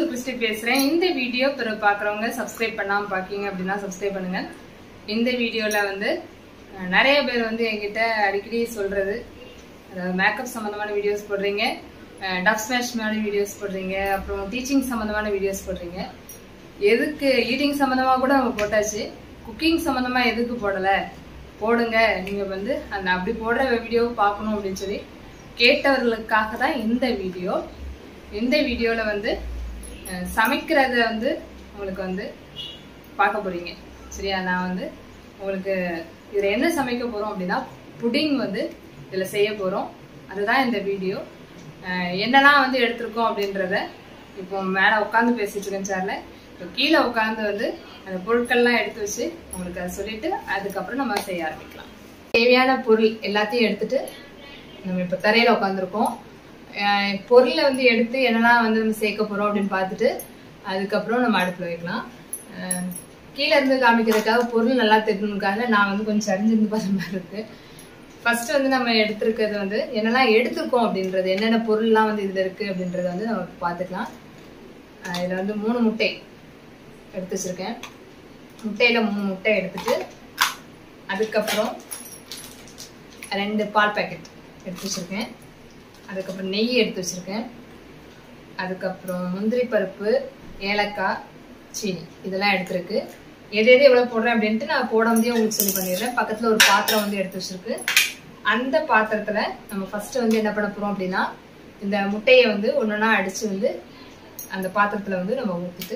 Christie பேசுறேன் இந்த video பிறகு பாக்குறவங்க சப்ஸ்கிரைப் பண்ணாம பாக்கீங்க அப்படின்னா சப்ஸ்கிரைப் பண்ணுங்க இந்த வீடியோல வந்து அஹ், நிறைய பேர் வந்து என்கிட்ட அடிக்கடி சொல்றது மேக்கப் சம்பந்தமான வீடியோஸ் போடுறீங்க டப் ஸ்மாஷ் மாதிரி வீடியோஸ் போடுறீங்க அப்புறம் டீச்சிங் சம்பந்தமான வீடியோஸ் போடுறீங்க எதுக்கு ஈட்டிங் சம்பந்தமா கூட நம்ம போட்டாச்சு குக்கிங் சம்பந்தமா எதுக்கு போடல போடுங்க நீங்க வந்து அந்த அப்படி போடுற வீடியோ பார்க்கணும் அப்படின்னு சொல்லி கேட்டவர்களுக்காக தான் இந்த வீடியோ இந்த வீடியோல வந்து அஹ், சமைக்கிறத வந்து உங்களுக்கு வந்து பார்க்க போறீங்க சரியா நான் வந்து உங்களுக்கு இதுல என்ன சமைக்க போறோம் அப்படின்னா புடிங் வந்து இதுல செய்ய போறோம் அதுதான் இந்த வீடியோ அஹ், என்னெல்லாம் வந்து எடுத்திருக்கோம் அப்படின்றத இப்போ மேல உட்காந்து பேசிட்டு இருக்கேன் சேர்ல இப்போ கீழே உட்காந்து வந்து அந்த பொருட்கள்லாம் எடுத்து வச்சு உங்களுக்கு அதை சொல்லிட்டு அதுக்கப்புறம் நம்ம செய்ய ஆரம்பிக்கலாம் தேவையான பொருள் எல்லாத்தையும் எடுத்துட்டு நம்ம இப்போ தரையில உட்காந்துருக்கோம் பொருளை வந்து எடுத்து என்னெல்லாம் வந்து நம்ம சேர்க்க போறோம் அப்படின்னு பார்த்துட்டு அதுக்கப்புறம் நம்ம அடுப்புல வைக்கலாம் அஹ் கீழே இருந்து காமிக்கிறதுக்காக பொருள் நல்லா தெரியணுக்காக நான் வந்து கொஞ்சம் சரிஞ்சிருந்து பார்த்த மாதிரி இருக்கு ஃபர்ஸ்ட் வந்து நம்ம எடுத்திருக்கிறது வந்து என்னெல்லாம் எடுத்திருக்கோம் அப்படின்றது என்னென்ன பொருள்லாம் வந்து இதுல இருக்கு அப்படின்றத வந்து நம்ம பார்த்துக்கலாம் அஹ் இதுல வந்து மூணு முட்டை எடுத்து வச்சிருக்கேன் முட்டையில மூணு முட்டை எடுத்துட்டு அதுக்கப்புறம் ரெண்டு பால் பாக்கெட் எடுத்து வச்சிருக்கேன் அதுக்கப்புறம் நெய் எடுத்து வச்சிருக்கேன் அதுக்கப்புறம் முந்திரி பருப்பு ஏலக்காய் சீனி இதெல்லாம் எடுத்திருக்கு எது எது எவ்வளவு போடுறேன் அப்படின்ட்டு நான் போட முடியும் உங்களுக்கு சொல்லி பண்ணிடுறேன் பக்கத்துல ஒரு பாத்திரம் வந்து எடுத்து வச்சிருக்கு அந்த பாத்திரத்துல நம்ம ஃபர்ஸ்ட் வந்து என்ன பண்ண போறோம் அப்படின்னா இந்த முட்டையை வந்து ஒன்னொன்னா அடிச்சு வந்து அந்த பாத்திரத்துல வந்து நம்ம ஊத்திட்டு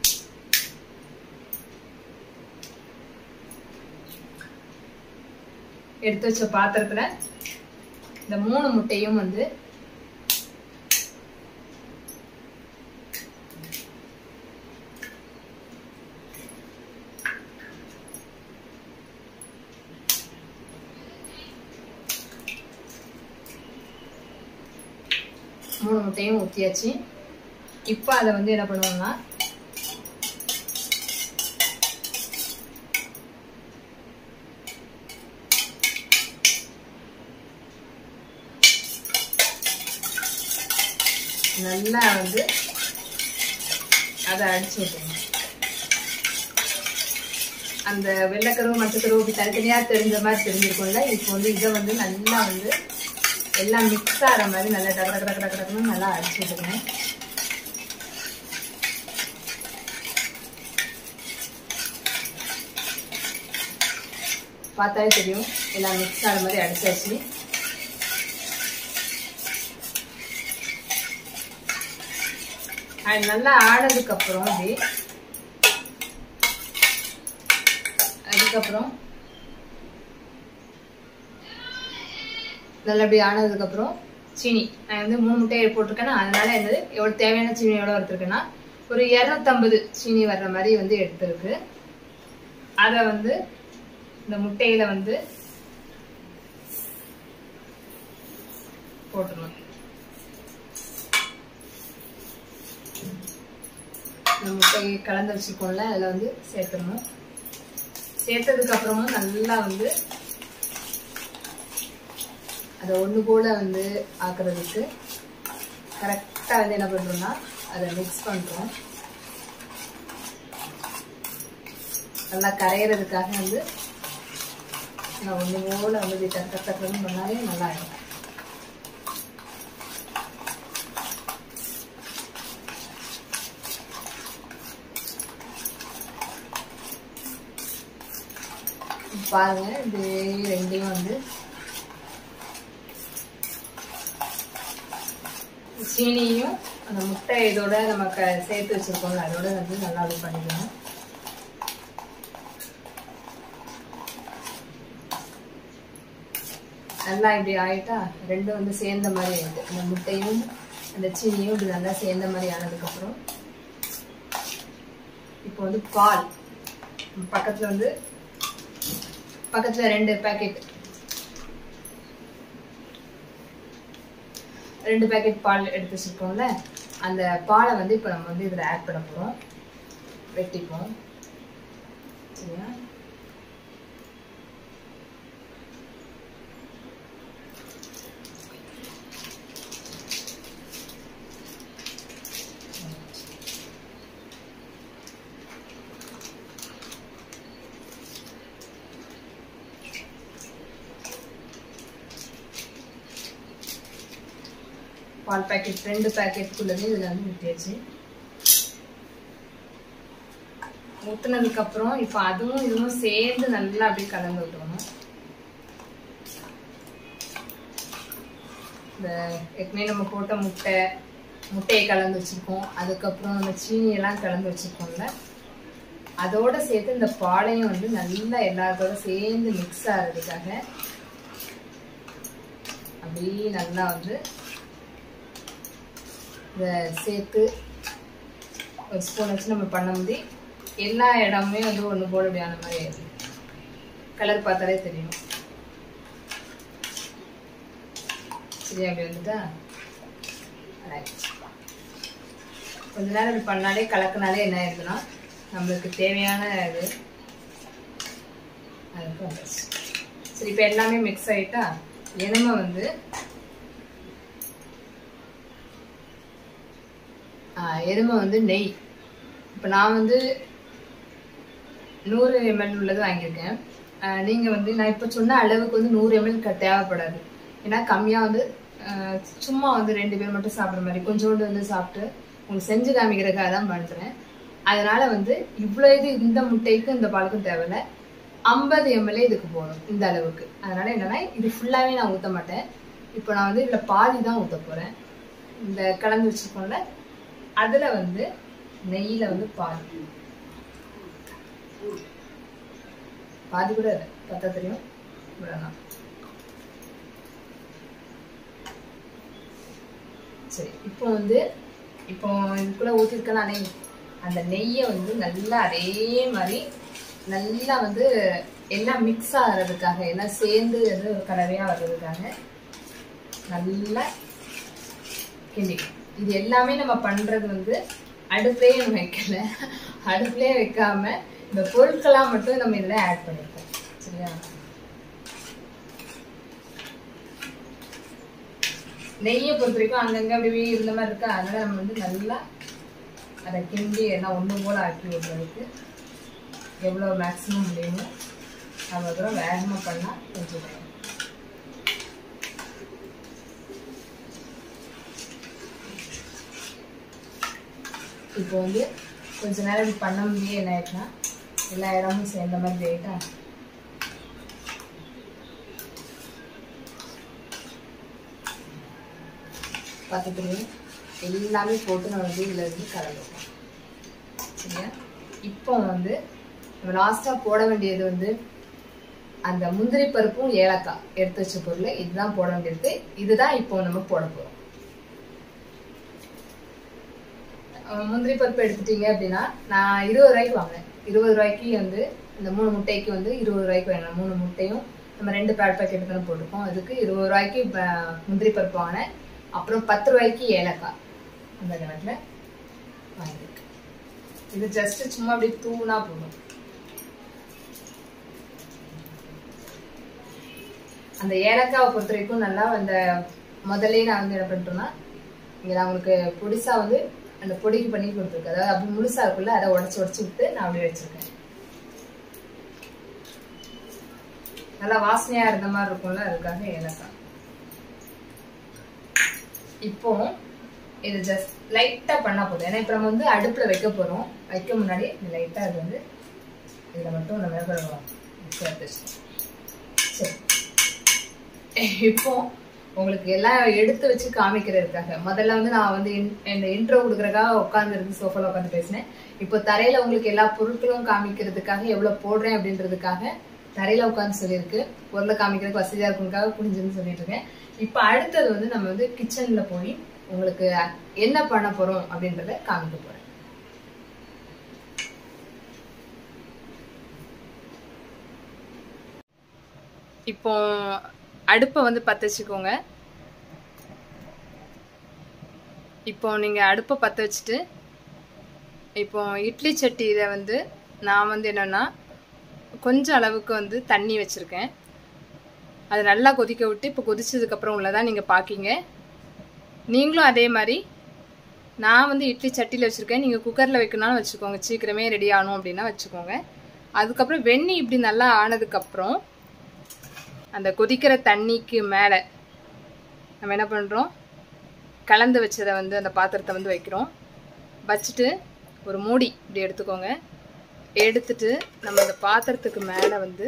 எடுத்து வச்ச பாத்திரத்துல இந்த மூணு முட்டையும் வந்து மூணு முட்டையும் ஊற்றியாச்சு இப்போ அதை வந்து என்ன பண்ணுவோம்னா நல்லா வந்து அதை அடிச்சு விட்டுருங்க அந்த வெள்ளைக்கருவு மஞ்சக்கருவு இப்படி தனித்தனியா தெரிஞ்ச மாதிரி தெரிஞ்சிருக்கும்ல இப்போ வந்து இதை வந்து நல்லா வந்து எல்லாம் மிக்ஸ் ஆகிற மாதிரி நல்லா டக்கு டக்கு டக்கு டக்குன்னு நல்லா அடிச்சு விட்டுருங்க பார்த்தாலே தெரியும் எல்லாம் மிக்ஸ் ஆகிற மாதிரி அடிச்சாச்சு அது நல்லா ஆனதுக்கு அப்புறம் அப்படி அதுக்கப்புறம் நல்லா அப்படி ஆனதுக்கு அப்புறம் சீனி நான் வந்து மூணு முட்டையை போட்டிருக்கேன்னா அதனால என்னது எவ்வளவு தேவையான சீனி எவ்வளவு எடுத்திருக்கேன்னா ஒரு இரநூத்தம்பது சீனி வர்ற மாதிரி வந்து எடுத்திருக்கு அத வந்து இந்த முட்டையில வந்து போட்டுருணும் இந்த முட்டையை கலந்து வச்சிருக்கோம்ல அதில் வந்து சேர்த்துடணும் சேர்த்ததுக்கு அப்புறமும் நல்லா வந்து அதை ஒன்று போல வந்து ஆக்குறதுக்கு கரெக்டாக வந்து என்ன பண்ணுறோம்னா அதை மிக்ஸ் பண்ணுறோம் நல்லா கரையிறதுக்காக வந்து நான் ஒன்று போல வந்து டக்கு டக்குன்னு பண்ணாலே நல்லா ஆயிடும் பாருங்க இது ரெண்டையும் வந்து சீனியும் அந்த முட்டை இதோட நம்ம க சேர்த்து வச்சிருக்கோம்ல அதோட வந்து நல்லா இது பண்ணிக்கணும் நல்லா இப்படி ஆயிட்டா ரெண்டும் வந்து சேர்ந்த மாதிரி ஆயிடுது அந்த முட்டையும் அந்த சீனியும் இப்படி நல்லா சேர்ந்த மாதிரி ஆனதுக்கப்புறம் இப்போ வந்து பால் பக்கத்துல வந்து பக்கத்துல ரெண்டு பேக்கெட் ரெண்டு பேக்கெட் பால் எடுத்து வச்சிருக்கோம்ல அந்த பாலை வந்து இப்போ நம்ம வந்து இதில் ஆட் பண்ண போகிறோம் வெட்டிப்போம் சரியா பால் பாக்கெட் ரெண்டு பாக்கெட்டுக்குள்ளதே இதில் வந்து ஊற்றியாச்சு ஊற்றுனதுக்கு அப்புறம் இப்போ அதுவும் இதுவும் சேர்ந்து நல்லா அப்படியே கலந்து விட்டுறணும் இந்த ஏற்கனவே நம்ம போட்ட முட்டை முட்டையை கலந்து வச்சிருக்கோம் அதுக்கப்புறம் நம்ம சீனி எல்லாம் கலந்து வச்சிருக்கோம்ல அதோட சேர்த்து இந்த பாலையும் வந்து நல்லா எல்லாத்தோட சேர்ந்து மிக்ஸ் ஆகிறதுக்காக அப்படியே நல்லா வந்து இதை சேர்த்து ஒரு ஸ்பூன் வச்சு நம்ம பண்ணும்போது எல்லா இடமுமே வந்து ஒன்று போல அப்படியான மாதிரி ஆயிடுது கலர் பார்த்தாலே தெரியும் சரியா அப்படி வந்துட்டா ரைட் கொஞ்ச நேரம் இப்படி பண்ணாலே கலக்குனாலே என்ன ஆயிருதுன்னா நம்மளுக்கு தேவையான இது அதுக்கு வந்துச்சு சரி இப்போ எல்லாமே மிக்ஸ் ஆயிட்டா எருமை வந்து எருமை வந்து நெய் இப்போ நான் வந்து நூறு எம்எல் உள்ளது வாங்கியிருக்கேன் நீங்கள் வந்து நான் இப்போ சொன்ன அளவுக்கு வந்து நூறு எம்எல் க தேவைப்படாது ஏன்னா கம்மியாக வந்து சும்மா வந்து ரெண்டு பேர் மட்டும் சாப்பிட்ற மாதிரி கொஞ்சோண்டு வந்து சாப்பிட்டு உங்களுக்கு செஞ்சு காமிக்கிறதுக்காக தான் பண்ணுறேன் அதனால வந்து இவ்வளோ இது இந்த முட்டைக்கும் இந்த பாலுக்கும் தேவையில்ல ஐம்பது எம்எல்ஏ இதுக்கு போகணும் இந்த அளவுக்கு அதனால என்னன்னா இது ஃபுல்லாகவே நான் ஊற்ற மாட்டேன் இப்போ நான் வந்து இதில் பாதி தான் ஊற்ற போகிறேன் இந்த கலந்து வச்சுருக்கோம்ல அதில் வந்து நெய்யில் வந்து பாதி பாதி கூட இல்லை பத்தா தெரியும் விடலாம் சரி இப்போ வந்து இப்போ இதுக்குள்ள ஊற்றிருக்கேன் நெய் அந்த நெய்யை வந்து நல்லா அதே மாதிரி நல்லா வந்து எல்லாம் மிக்ஸ் ஆகிறதுக்காக எல்லாம் சேர்ந்து வந்து ஒரு கலவையாக வர்றதுக்காக நல்லா கிண்டிக்கணும் இது எல்லாமே நம்ம பண்ணுறது வந்து அடுப்புலேயே நம்ம வைக்கல அடுப்புலேயே வைக்காம இந்த பொருட்களாக மட்டும் நம்ம இதில் ஆட் பண்ணிருக்கோம் சரியா நெய்யை பொறுத்த வரைக்கும் அங்கங்கே அப்படியே இருந்த மாதிரி இருக்கா அதனால நம்ம வந்து நல்லா அதை கிண்டி எல்லாம் ஒன்று போல ஆக்கி விடுறதுக்கு எவ்வளோ மேக்ஸிமம் முடியுமோ அவ்வளோ தூரம் வேகமாக பண்ணால் கொஞ்சம் நேரம் இப்போ வந்து கொஞ்ச நேரம் இப்படி பண்ண முடியே என்ன ஆயிடுச்சுன்னா எல்லா இடமும் சேர்ந்த மாதிரி ஆயிட்டா பார்த்துட்டு எல்லாமே போட்டு நம்ம வந்து இதில் இருந்து கலந்துப்போம் சரியா இப்போ வந்து நம்ம லாஸ்ட்டாக போட வேண்டியது வந்து அந்த முந்திரி பருப்பும் ஏலக்காய் எடுத்து வச்ச பொருள் இதுதான் போட வேண்டியது இதுதான் இப்போ நம்ம போட போகிறோம் முந்திரி பருப்பு எடுத்துட்டீங்க அப்படின்னா நான் இருபது ரூபாய்க்கு வாங்கினேன் இருபது ரூபாய்க்கு வந்து இந்த மூணு முட்டைக்கு வந்து இருபது ரூபாய்க்கு வாங்கினேன் மூணு முட்டையும் நம்ம ரெண்டு பேட் பாக்கெட் தானே போட்டிருக்கோம் அதுக்கு இருபது ரூபாய்க்கு முந்திரி பருப்பு வாங்கினேன் அப்புறம் பத்து ரூபாய்க்கு ஏலக்காய் அந்த கணக்கில் வாங்கியிருக்கேன் இது ஜஸ்ட் சும்மா அப்படி தூணா போதும் அந்த ஏலக்காவை பொறுத்த வரைக்கும் நல்லா அந்த முதல்ல நான் வந்து என்ன பண்ணிட்டோம்னா இங்கே நான் உங்களுக்கு பொடிசா வந்து அந்த பொடிக்கு பண்ணி கொடுத்துருக்கேன் அதாவது அப்படி முழுசா இருக்குல்ல அதை உடச்சி உடச்சி விட்டு நான் அப்படியே வச்சிருக்கேன் நல்லா வாசனையா இருந்த மாதிரி இருக்கும்ல அதுக்காக ஏலக்காய் இப்போ இது ஜஸ்ட் லைட்டா பண்ணா போதும் ஏன்னா இப்போ நம்ம வந்து அடுப்புல வைக்க போறோம் வைக்க முன்னாடி லைட்டா இது வந்து இதுல மட்டும் நம்ம சேர்த்து சரி இப்போ உங்களுக்கு எல்லாம் எடுத்து வச்சு காமிக்கிறதுக்காக முதல்ல வந்து நான் வந்து இந்த இன்ட்ரோ கொடுக்கறதுக்காக உட்காந்து இருந்து சோஃபால உட்காந்து பேசினேன் இப்போ தரையில உங்களுக்கு எல்லா பொருட்களும் காமிக்கிறதுக்காக எவ்வளவு போடுறேன் அப்படின்றதுக்காக தரையில உட்காந்து சொல்லியிருக்கு பொருளை காமிக்கிறதுக்கு வசதியா இருக்குங்காக புரிஞ்சுன்னு சொல்லிட்டு இருக்கேன் இப்போ அடுத்தது வந்து நம்ம வந்து கிச்சன்ல போய் உங்களுக்கு என்ன பண்ண போறோம் அப்படின்றத காமிக்க போறேன் இப்போ அடுப்பை வந்து பற்ற வச்சுக்கோங்க இப்போ நீங்கள் அடுப்பை பற்ற வச்சுட்டு இப்போ இட்லி சட்டியில் வந்து நான் வந்து என்னென்னா கொஞ்சம் அளவுக்கு வந்து தண்ணி வச்சுருக்கேன் அது நல்லா கொதிக்க விட்டு இப்போ கொதிச்சதுக்கப்புறம் உள்ளதான் நீங்கள் பார்க்கிங்க நீங்களும் அதே மாதிரி நான் வந்து இட்லி சட்டியில் வச்சுருக்கேன் நீங்கள் குக்கரில் வைக்கணும்னாலும் வச்சுக்கோங்க சீக்கிரமே ரெடி ஆகணும் அப்படின்னா வச்சுக்கோங்க அதுக்கப்புறம் வெந்நி இப்படி நல்லா ஆனதுக்கப்புறம் அந்த கொதிக்கிற தண்ணிக்கு மேலே நம்ம என்ன பண்ணுறோம் கலந்து வச்சதை வந்து அந்த பாத்திரத்தை வந்து வைக்கிறோம் வச்சுட்டு ஒரு மூடி இப்படி எடுத்துக்கோங்க எடுத்துட்டு நம்ம அந்த பாத்திரத்துக்கு மேலே வந்து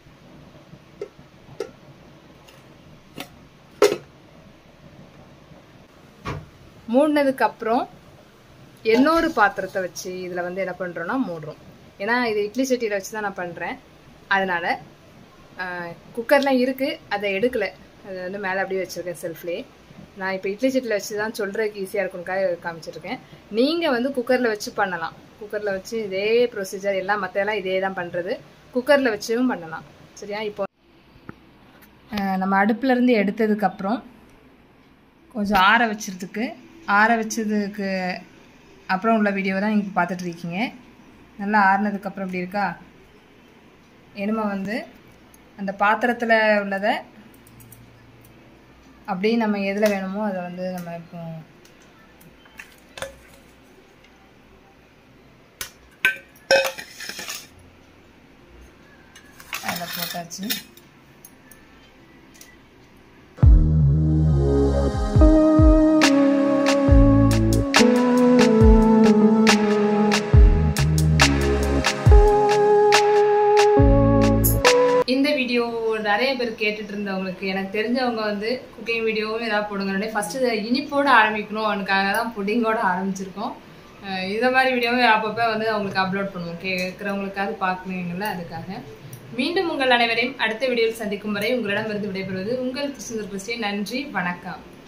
மூடினதுக்கு அப்புறம் இன்னொரு பாத்திரத்தை வச்சு இதில் வந்து என்ன பண்ணுறோன்னா மூடுறோம் ஏன்னா இது இட்லி சட்டியில் வச்சு தான் நான் பண்ணுறேன் அதனால் குக்கர்லாம் இருக்குது அதை எடுக்கலை அதை வந்து மேலே அப்படியே வச்சுருக்கேன் செல்ஃப்லேயே நான் இப்போ இட்லி சட்டியில் வச்சு தான் சொல்கிறதுக்கு ஈஸியாக இருக்கும்க்காக காமிச்சிருக்கேன் நீங்கள் வந்து குக்கரில் வச்சு பண்ணலாம் குக்கரில் வச்சு இதே ப்ரொசீஜர் எல்லாம் மற்றெல்லாம் இதே தான் பண்ணுறது குக்கரில் வச்சும் பண்ணலாம் சரியா இப்போ நம்ம அடுப்புலேருந்து எடுத்ததுக்கப்புறம் கொஞ்சம் ஆற வச்சுறதுக்கு ஆற வச்சதுக்கு அப்புறம் உள்ள வீடியோ தான் நீங்கள் பார்த்துட்ருக்கீங்க நல்லா ஆறுனதுக்கப்புறம் இப்படி இருக்கா எனுமை வந்து அந்த பாத்திரத்தில் உள்ளதை அப்படியே நம்ம எதில் வேணுமோ அதை வந்து நம்ம இப்போ அதில் போட்டாச்சு இந்த வீடியோ நிறைய பேர் கேட்டுட்டு இருந்தவங்களுக்கு எனக்கு தெரிஞ்சவங்க வந்து குக்கிங் வீடியோவும் ஏதாவது போடுங்க ஃபஸ்ட்டு இனிப்போடு ஆரம்பிக்கணும் அவனுக்காக தான் புட்டிங்கோட ஆரம்பிச்சிருக்கோம் அஹ் இந்த மாதிரி வீடியோவும் அப்பப்போ வந்து அவங்களுக்கு அப்லோட் பண்ணுவோம் கேட்குறவங்களுக்காவது பார்க்கணுங்கள அதுக்காக மீண்டும் உங்கள் அனைவரையும் அடுத்த வீடியோவில் சந்திக்கும் வரை உங்களிடமிருந்து விடைபெறுவது உங்கள் கிருஷ்ணர் கிறிஸ்டின் நன்றி வணக்கம்